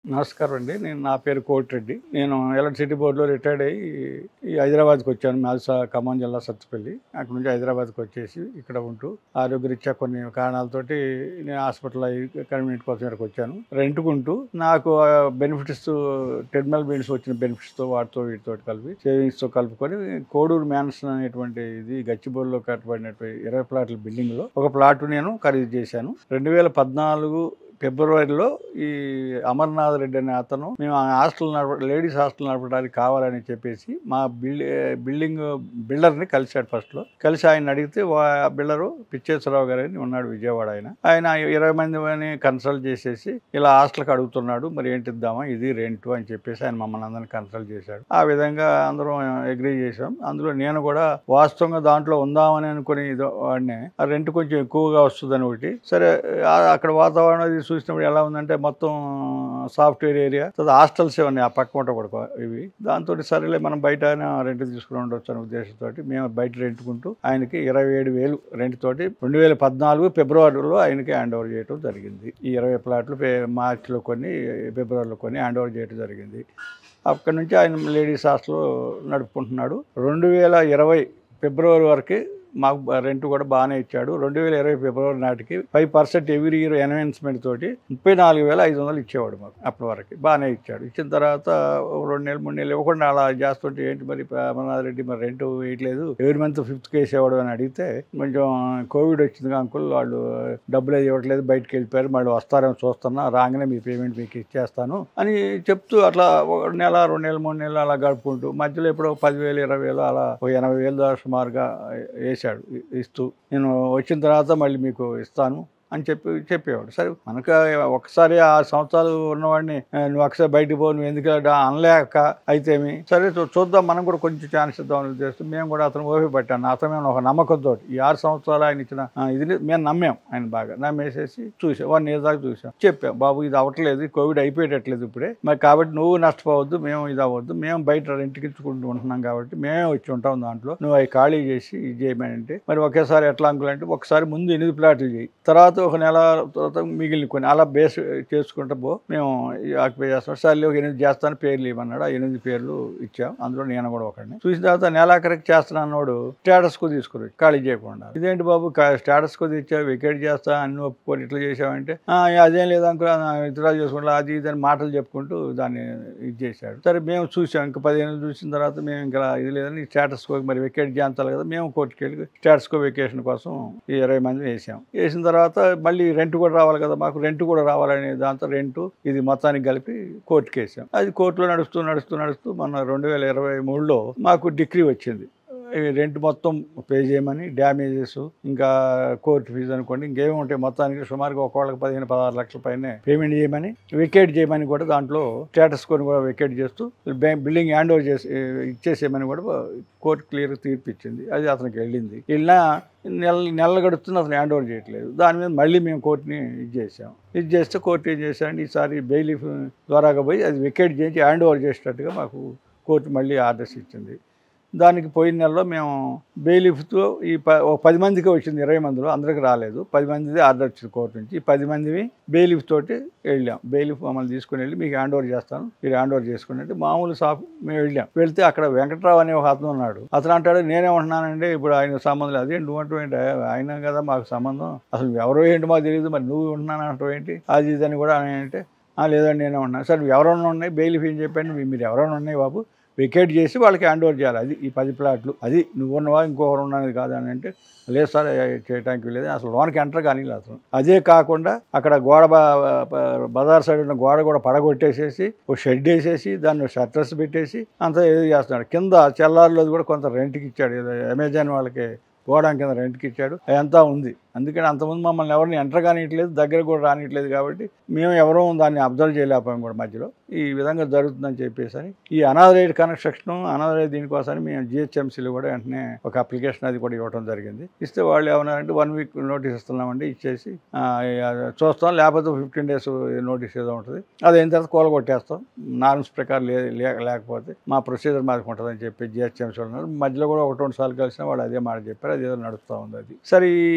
నమస్కారం అండి నేను నా పేరు కోటిరెడ్డి నేను ఎలక్ట్రిసిటీ బోర్డులో రిటైర్డ్ అయ్యి ఈ హైదరాబాద్కి వచ్చాను మాల్సా ఖమ్మం జిల్లా సత్తుపల్లి అక్కడ నుంచి హైదరాబాద్కి వచ్చేసి ఇక్కడ ఉంటూ ఆరోగ్యరీత్యా కొన్ని కారణాలతోటి నేను హాస్పిటల్ అయ్యి కన్వీనియంట్ కోసం ఇక్కడికి వచ్చాను రెంట్కుంటూ నాకు బెనిఫిట్స్ టెర్మినల్ బెనిఫిట్స్ వచ్చిన బెనిఫిట్స్తో వాటితో వీటితో కలిపి సేవింగ్స్తో కలుపుకొని కోడూరు మ్యాన్సన్ అనేటువంటి ఇది గచ్చిబౌలిలో కట్టబడినటువంటి ఇరవై ప్లాట్ల బిల్డింగ్లో ఒక ప్లాట్ నేను ఖరీదు చేశాను రెండు వేల పద్నాలుగు ఫిబ్రవరిలో ఈ అమర్నాథ్ రెడ్డి అనే అతను మేము ఆ హాస్టల్ నడప లేడీస్ హాస్టల్ నడపడానికి కావాలని చెప్పేసి మా బిల్డి బిల్డింగ్ బిల్డర్ని కలిశాడు ఫస్ట్లో కలిసి ఆయన అడిగితే వా- బిల్డరు పిచ్చేశ్వరరావు గారు అని ఉన్నాడు విజయవాడ ఆయన ఆయన ఇరవై మంది కన్సల్ట్ చేసేసి ఇలా హాస్టల్కి అడుగుతున్నాడు మరి ఏంటి ఇద్దామా ఇది రెంట్ అని చెప్పేసి ఆయన మమ్మల్ని అందరిని కన్సల్ట్ చేశాడు ఆ విధంగా అందరం అగ్రీ చేసాం అందులో నేను కూడా వాస్తవంగా దాంట్లో ఉందామని అనుకుని ఇది వాడిని ఆ రెంట్ కొంచెం ఎక్కువగా వస్తుందని ఒకటి సరే ఆ- అక్కడ వాతావరణం అది చూసినప్పుడు ఎలా ఉందంటే మొత్తం సాఫ్ట్వేర్ ఏరియా తర్వాత హాస్టల్స్ ఉన్నాయి ఆ పక్క పూట కూడా ఇవి దాంతో సరేలే మనం బయట రెంట్ తీసుకుని ఉండొచ్చు అనే ఉద్దేశంతో మేము బయట రెంట్కుంటూ ఆయనకి ఇరవై ఏడు వేలు రెంట్ తోటి రెండు వేల పద్నాలుగు ఫిబ్రవరిలో ఆయనకి హ్యాండ్ ఓవర్ చేయడం జరిగింది ఈ ఇరవై ప్లాట్లు ఫే- మార్చిలో కొన్ని ఫిబ్రవరిలో కొన్ని హ్యాండ్ ఓవర్ చేయడం జరిగింది అక్కడి నుంచి ఆయన లేడీస్ హాస్టల్ నడుపుకుంటున్నాడు రెండు వేల ఇరవై ఫిబ్రవరి వరకు మాకు రెంట్ కూడా బాగానే ఇచ్చాడు రెండు వేల ఇరవై ఫిబ్రవరి నాటికి five percent every year enhancement తోటి ముప్పై నాలుగు వేల ఐదు వందలు ఇచ్చేవాడు మాకు అప్పటి వరకు బాగానే ఇచ్చాడు ఇచ్చిన తర్వాత ఒక రెండు నెలలు మూడు నెలలు ఇవ్వకుండా అలా చేస్తుంటే ఏంటి మరి అమర్నాథ్ రెడ్డి మరి రెంట్ వేయట్లేదు ఎవరి మంత్ ఫిఫ్త్ కేసు ఇవ్వడం అని అడిగితే కొంచెం కోవిడ్ వచ్చింది అంకుల్ వాళ్ళు డబ్బులు అది ఇవ్వట్లేదు బయటకు వెళ్ళిపోయారు మళ్ళీ వస్తారేమో చూస్తున్నా రాగానే మీ పేమెంట్ మీకు ఇచ్చేస్తాను అని చెప్తూ అట్లా ఒక నెల రెండు నెలలు మూడు నెలలు అలా గడుపుకుంటూ మధ్యలో ఎప్పుడో పదివేలు ఇరవై వేలు అలా ఒక ఎనభై వేలు దాకా సుమారుగా వేసాడు ఇస్తూ నేను వచ్చిన తర్వాత మళ్ళీ మీకు ఇస్తాను అని చెప్పి చెప్పేవాడు సరే మనకు ఒకసారి ఆ సంవత్సరాలు ఉన్నవాడిని "ఆ, నువ్వు ఒకసారి బయటికి పో నువ్వు ఎందుకు వెళ్ళడా?" అనలేక అయితేమి సరే చూ- చూద్దాం మనం కూడా కొంచెం ఛాన్స్ ఇద్దాం అని ఉద్దేశం మేము కూడా అతను ఓపి పట్టాను అతను ఒక నమ్మకంతో ఈ ఆరు సంవత్సరాలు ఆయన ఇచ్చిన ఆ, ఇది మేము నమ్మాం ఆయన బాగా నమ్మేసేసి చూసాం వన్ ఇయర్ దాకా చూసాం చెప్పాం బాబు ఇది అవ్వట్లేదు కోవిడ్ అయిపోయేటట్లేదు ఇప్పుడే మరి కాబట్టి నువ్వు నష్టపోవద్దు మేము ఇది అవ్వద్దు మేము బయట రెంట్కి ఇచ్చుకుంటూ ఉంటున్నాం కాబట్టి మేమే వచ్చి ఉంటాం దాంట్లో నువ్వు అవి ఖాళీ చేసి ఇది చేయమని అంటే మరి ఒకేసారి ఎట్లా అంకుల్ అంటే ఒకసారి ముందు ఎనిమిది ప్లాట్లు చేయి తర్వాత ఒక నెల తర్వాత మిగిలిన కొన్ని అలా బేస్ చేసుకుంటూ పో మేము ఆక్యుపై చేస్తాం సర్లే ఒక ఎనిమిది చేస్తాను పేర్లు ఇవ్వన్నాడు ఆ ఎనిమిది పేర్లు ఇచ్చాం అందులో నేను కూడా ఒకడిని చూసిన తర్వాత నెలాఖరికి చేస్తాను అన్నవాడు స్టేటస్ కు తీసుకుని ఖాళీ చేయకుండా ఇదేంటి బాబు స్టేటస్ కు తెచ్చావు వికెట్ చేస్తా అన్ని ఒప్పుకొని ఇట్లా చేసావంటే "ఆ, అదేం లేదు అంకుల్ విత్డ్రా చేసుకుంటా అది ఇది అని మాటలు చెప్పుకుంటూ దాన్ని ఇది చేశాడు సరే మేము చూసాం ఇంకా పదిహేను చూసిన తర్వాత మేము ఇంకా ఇది లేదని స్టేటస్ కో మరి వెకేట్ చేయించాలి కదా మేము కోర్టుకి వెళ్ళి స్టేటస్ కో వెకేషన్ కోసం ఈ ఇరవై మంది వేసాం వేసిన తర్వాత మళ్ళీ రెంట్ కూడా రావాలి కదా మాకు రెంట్ కూడా రావాలనే దాంతో రెంట్ ఇది మొత్తానికి కలిపి కోర్టుకి వేసాం అది కోర్టులో నడుస్తూ నడుస్తూ నడుస్తూ మన రెండు వేల ఇరవై మూడులో మాకు డిగ్రీ వచ్చింది ఈ రెంట్ మొత్తం పే చేయమని డ్యామేజెస్ ఇంకా కోర్టు ఫీజు అనుకోండి ఇంకేమి ఉంటాయి మొత్తానికి సుమారుగా ఒకళ్ళకి పదిహేను పదహారు లక్షల పైన పేమెంట్ చేయమని వెకేట్ చేయమని కూడా దాంట్లో స్టేటస్ కొని కూడా వెకేట్ చేస్తూ బ్యా- బిల్డింగ్ హ్యాండ్ ఓవర్ చేసి ఇచ్చేసేయమని కూడా కోర్టు క్లియర్ తీర్పు ఇచ్చింది అది అతనికి వెళ్ళింది వెళ్ళినా నెల నెలలు గడుస్తుంది అతను హ్యాండ్ ఓవర్ చేయట్లేదు దాని మీద మళ్ళీ మేము కోర్టుని ఇది చేసాం ఇది చేస్తే కోర్టు ఏం చేశారంటే ఈసారి బెయిల్ ద్వారాగా పోయి అది వెకేట్ చేసి హ్యాండ్ ఓవర్ చేసేటట్టుగా మాకు కోర్టు మళ్ళీ ఆర్డర్స్ ఇచ్చింది దానికి పోయిన నెలలో మేము బెయిలిఫ్తో ఈ ప ఒక పది మందికి వచ్చింది ఇరవై మందిలో అందరికి రాలేదు పది మందిది ఆర్డర్ వచ్చింది కోర్టు నుంచి ఈ పది మందివి బెయిలిఫ్ తోటి వెళ్ళాం బెయిలిఫ్ మమ్మల్ని తీసుకుని వెళ్ళి మీకు హ్యాండ్ ఓవర్ చేస్తాను మీరు హ్యాండ్ ఓవర్ చేసుకుని అంటే మామూలు షాప్ మేము వెళ్ళాం వెళ్తే అక్కడ వెంకట్రావు అనే ఒక అతను ఉన్నాడు అతను అంటాడు నేనే ఉంటున్నానండి ఇప్పుడు ఆయన సంబంధం లేదు అదే నువ్వు అంటూ ఏంటి ఆయన కదా మాకు సంబంధం అసలు ఎవరో ఏంటి మాకు తెలియదు మరి నువ్వు ఉంటున్నాను అంటావు ఏంటి అది ఇది అని కూడా ఆయన అంటే "ఆ, లేదండి నేనే ఉన్నాను సరే ఎవరైనా ఉన్నాయి బెయిలిఫ్ ఏం చెప్పండి మీ- మీరు ఎవరైనా ఉన్నాయి బాబు వికెట్ చేసి వాళ్ళకి హ్యాండ్ ఓవర్ చేయాలి అది ఈ పది ప్లాట్లు అది నువ్వు ఉన్నవా ఇంకొకరు ఉన్నది కాదు అని అంటే లేదు సార్ చేయడానికి లేదు అసలు లోనికి ఎంటర్ కానీ లేదు అసలు అదే కాకుండా అక్కడ గోడ బ- బ- బజార్ సైడ్ ఉన్న గోడ కూడా పడగొట్టేసేసి ఒక షెడ్ వేసేసి దాన్ని షట్టర్స్ పెట్టేసి అంతా ఏదో చేస్తున్నాడు కింద చెల్లారిలో కూడా కొంత రెంట్కి ఇచ్చాడు ఏదో అమెజాన్ వాళ్ళకి గోడాం కింద రెంట్కి ఇచ్చాడు అదంతా ఉంది అందుకని అంతకుముందు మమ్మల్ని ఎవరిని ఎంటర్ కానియట్లేదు దగ్గర కూడా రానియట్లేదు కాబట్టి మేము ఎవరో దాన్ని అబ్జర్వ్ చేయలేకపోయాం కూడా మధ్యలో ఈ విధంగా జరుగుతుందని చెప్పేసి అని ఈ అనాథరైడ్ కన్స్ట్రక్షన్ అనాథరైడ్ దీనికోసమని మేము జిహెచ్ఎంసీలో కూడా వెంటనే ఒక అప్లికేషన్ అది కూడా ఇవ్వడం జరిగింది ఇస్తే వాళ్ళు ఏమన్నారంటే వన్ వీక్ నోటీస్ ఇస్తున్నామండి ఇచ్చేసి ఆ, ఇక చూస్తాం లేకపోతే ఫిఫ్టీన్ డేస్ నోటీస్ ఏదో ఉంటుంది అది అయిన తర్వాత కూల కొట్టేస్తాం నార్మ్స్ ప్రకారం లే లే- లేకపోతే మా ప్రొసీజర్ మాకు ఉంటుందని చెప్పి జిహెచ్ఎంసీ ఉన్నారు మధ్యలో కూడా ఒకటి రెండు సార్లు కలిసినా వాళ్ళు అదే మాట చెప్పారు అది ఏదో నడుస్తూ ఉంది అది సరే ఈ- ఈ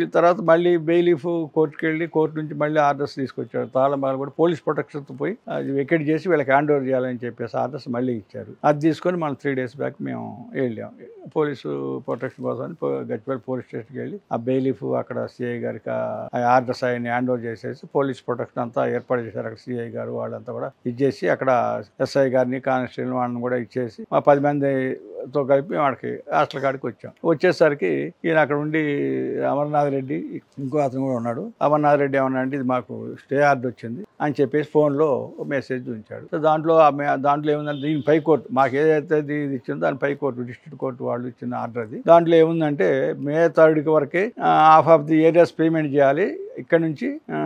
తర్వాత మళ్ళీ బెయిలీఫ్ కోర్టుకి వెళ్ళి కోర్టు నుంచి మళ్ళీ ఆర్డర్స్ తీసుకొచ్చారు తాళంబాలు కూడా పోలీస్ ప్రొటెక్షన్తో పోయి అది వెకెట్ చేసి వీళ్ళకి హ్యాండ్ ఓవర్ చేయాలని చెప్పేసి ఆర్డర్స్ మళ్ళీ ఇచ్చారు అది తీసుకొని మనం త్రీ డేస్ బ్యాక్ మేము వెళ్ళాం పోలీసు ప్రొటెక్షన్ కోసం పో- గచ్చిపల్లి పోలీస్ స్టేషన్కి వెళ్ళి ఆ బెయిలీఫ్ అక్కడ సిఐ గారికి ఆ ఆర్డర్స్ ఆయన హ్యాండ్ ఓవర్ చేసేసి పోలీస్ ప్రొటెక్షన్ అంతా ఏర్పాటు చేశారు అక్కడ సిఐ గారు వాళ్ళంతా కూడా ఇచ్చేసి అక్కడ ఎస్ఐ గారిని కానిస్టేబుల్ వాళ్ళని కూడా ఇచ్చేసి మా పది మందితో కలిపి వాడికి హాస్టల్ కాడికి వచ్చాం వచ్చేసరికి ఈయన అక్కడ ఉండి అమర్నాథ్ రెడ్డి ఇంకో అతను కూడా ఉన్నాడు అమర్నాథ్ రెడ్డి ఏమన్నా అంటే ఇది మాకు స్టే ఆర్డర్ వచ్చింది అని చెప్పేసి ఫోన్లో మెసేజ్ ఉంచాడు సో దాంట్లో ఆ మే- దాంట్లో ఏముందంటే దీని పై కోర్టు మాకు ఏదైతే ఇది ఇది ఇచ్చిందో దాని పై కోర్టు డిస్ట్రిక్ట్ కోర్టు వాళ్ళు ఇచ్చిన ఆర్డర్ అది దాంట్లో ఏముందంటే మే థర్డ్కి వరకే half of the areas payment చేయాలి ఇక్కడ నుంచి ఆ,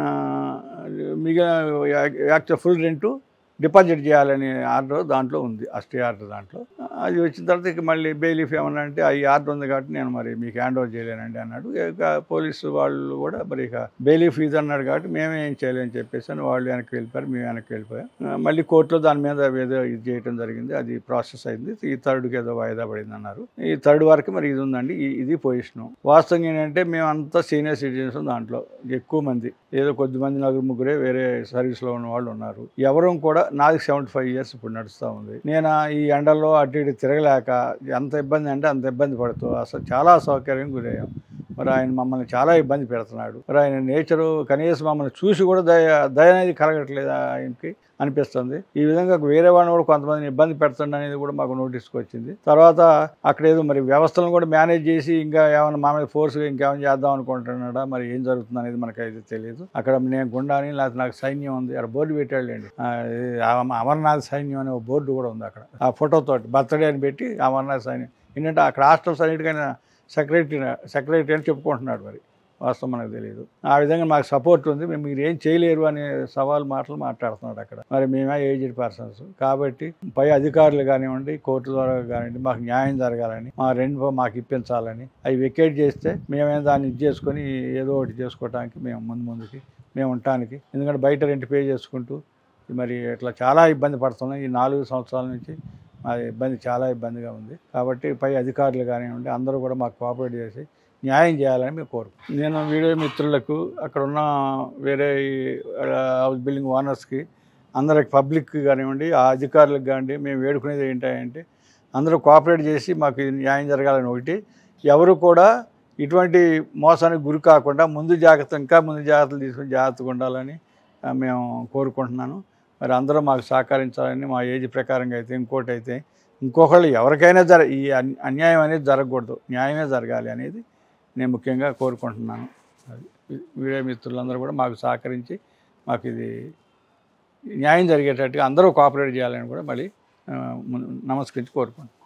మిగిలిన యాక్చువల్ ఫుల్ రెంట్ డిపాజిట్ చేయాలని ఆర్డర్ దాంట్లో ఉంది ఆ స్టే ఆర్డర్ దాంట్లో అది వచ్చిన తర్వాత ఇక మళ్ళీ బెయిలీఫ్ ఏమన్నా అంటే ఈ ఆర్డర్ ఉంది కాబట్టి నేను మరి మీకు హ్యాండ్ ఓవర్ చేయలేనండి అన్నాడు ఇక పోలీసు వాళ్ళు కూడా మరి ఇక బెయిలీఫ్ ఇది అన్నాడు కాబట్టి మేమే ఏం చేయలేని చెప్పేసి అని వాళ్ళు వెనక్కి వెళ్ళిపోయారు మేము వెనక్కి వెళ్ళిపోయాం ఆ, మళ్ళీ కోర్టులో దాని మీద ఏదో ఇది చేయడం జరిగింది అది ప్రాసెస్ అయింది ఈ థర్డ్కి ఏదో వాయిదా పడింది అన్నారు ఈ థర్డ్ వరకు మరి ఇది ఉందండి ఈ- ఇది పొజిషను వాస్తవంగా ఏంటంటే మేమంతా సీనియర్ సిటిజన్స్ దాంట్లో ఎక్కువ మంది ఏదో కొద్ది మంది నలుగురు ముగ్గురే వేరే సర్వీస్లో ఉన్న వాళ్ళు ఉన్నారు ఎవరు కూడా నాది సెవెంటీ ఫైవ్ ఇయర్స్ ఇప్పుడు నడుస్తూ ఉంది నేను ఆ ఈ ఎండల్లో అటు ఇటు తిరగలేక ఎంత ఇబ్బంది అంటే అంత ఇబ్బంది పడుతూ అసలు చాలా అసౌకర్యం గురయ్యాం మరి ఆయన మమ్మల్ని చాలా ఇబ్బంది పెడుతున్నాడు మరి ఆయన నేచరు కనీసం మమ్మల్ని చూసి కూడా దయ దయ అనేది కలగట్లేదు ఆయనకి అనిపిస్తుంది ఈ విధంగా వేరే వాళ్ళని కూడా కొంతమందిని ఇబ్బంది పెడుతుంది అనేది కూడా మాకు నోటీస్కి వచ్చింది తర్వాత అక్కడ ఏదో మరి వ్యవస్థలను కూడా మేనేజ్ చేసి ఇంకా ఏమైనా మా మీద ఫోర్స్గా ఇంకేమైనా చేద్దాం అనుకుంటున్నాడా మరి ఏం జరుగుతుంది అనేది మనకైతే తెలియదు అక్కడ నేను గుండాని లేకపోతే నాకు సైన్యం ఉంది అక్కడ బోర్డు పెట్టాడండి ఆ, ఇది అమ- అమర్నాథ్ సైన్యం అనే ఒక బోర్డు కూడా ఉంది అక్కడ ఆ ఫోటోతోటి బర్త్డే అని పెట్టి అమర్నాథ్ సైన్యం ఏంటంటే అక్కడ హాస్టల్స్ అన్నిటికైనా సెక్రటరీ సెక్రటరీ అని చెప్పుకుంటున్నాడు మరి వాస్తవం మనకు తెలియదు ఆ విధంగా మాకు సపోర్ట్ ఉంది మేము మీరు ఏం చేయలేరు అనే సవాల్ మాటలు మాట్లాడుతున్నాడు అక్కడ మరి మేమే ఏజ్డ్ పర్సన్స్ కాబట్టి పై అధికారులు కానివ్వండి కోర్టు ద్వారా కానివ్వండి మాకు న్యాయం జరగాలని మా రెండు మాకు ఇప్పించాలని అవి వెకేట్ చేస్తే మేమే దాన్ని ఇది చేసుకొని ఏదో ఒకటి చేసుకోవడానికి మేము ముందు ముందుకి మేము ఉండటానికి ఎందుకంటే బయట రెంట్ పే చేసుకుంటూ మరి ఇట్లా చాలా ఇబ్బంది పడుతున్నాం ఈ నాలుగు సంవత్సరాల నుంచి మా ఇబ్బంది చాలా ఇబ్బందిగా ఉంది కాబట్టి పై అధికారులు కానివ్వండి అందరూ కూడా మాకు కోఆపరేట్ చేసి న్యాయం చేయాలని మేము కోరుకుంటున్నాం నేను వీడియో మిత్రులకు అక్కడ ఉన్న వేరే ఈ, ఆ, హౌస్ బిల్డింగ్ ఓనర్స్కి అందరికి పబ్లిక్ కానివ్వండి ఆ అధికారులకు కానివ్వండి మేము వేడుకునేది ఏంటంటే అందరూ కోఆపరేట్ చేసి మాకు ఇది న్యాయం జరగాలని ఒకటి ఎవరు కూడా ఇటువంటి మోసానికి గురి కాకుండా ముందు జాగ్రత్త ఇంకా ముందు జాగ్రత్తలు తీసుకుని జాగ్రత్తగా ఉండాలని ఆ, మేము కోరుకుంటున్నాను మరి అందరూ మాకు సహకరించాలని మా ఏజ్ ప్రకారంగా అయితే ఇంకోటి అయితే ఇంకొకళ్ళు ఎవరికైనా జర ఈ అన్- అన్యాయం అనేది జరగకూడదు న్యాయమే జరగాలి అనేది నేను ముఖ్యంగా కోరుకుంటున్నాను అది వీడియో మిత్రులందరూ కూడా మాకు సహకరించి మాకు ఇది న్యాయం జరిగేటట్టుగా అందరూ కోఆపరేట్ చేయాలని కూడా మళ్ళీ ఆ, ము- నమస్కరించి కోరుకుంటున్నాను